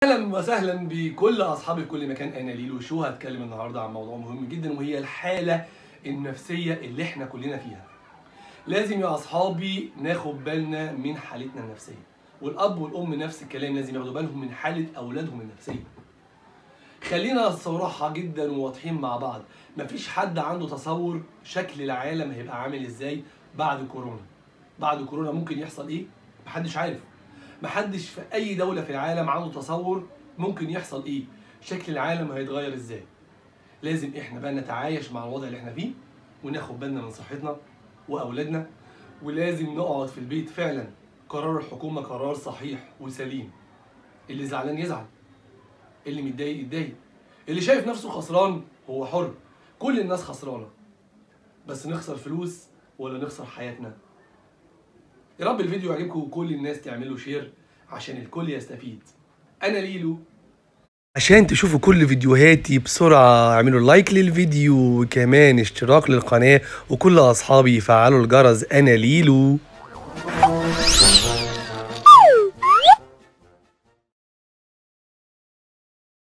اهلا وسهلا بكل اصحابي في كل مكان انا ليلو شو هتكلم النهارده عن موضوع مهم جدا وهي الحاله النفسيه اللي احنا كلنا فيها لازم يا اصحابي ناخد بالنا من حالتنا النفسيه والاب والام نفس الكلام لازم ياخدوا بالهم من حاله اولادهم النفسيه خلينا صراحة جدا وواضحين مع بعض مفيش حد عنده تصور شكل العالم هيبقى عامل ازاي بعد كورونا بعد كورونا ممكن يحصل ايه محدش عارف محدش في اي دولة في العالم عنده تصور ممكن يحصل ايه شكل العالم هيتغير ازاي لازم احنا بقى نتعايش مع الوضع اللي احنا فيه وناخد بالنا من صحتنا واولادنا ولازم نقعد في البيت فعلا قرار الحكومة قرار صحيح وسليم اللي زعلان يزعل اللي متضايق يتضايق اللي شايف نفسه خسران هو حر كل الناس خسرانه بس نخسر فلوس ولا نخسر حياتنا يا رب الفيديو يعجبكم وكل الناس تعمل له شير عشان الكل يستفيد انا ليلو عشان تشوفوا كل فيديوهاتي بسرعة اعملوا لايك للفيديو وكمان اشتراك للقناة وكل أصحابي يفعلوا الجرس أنا ليلو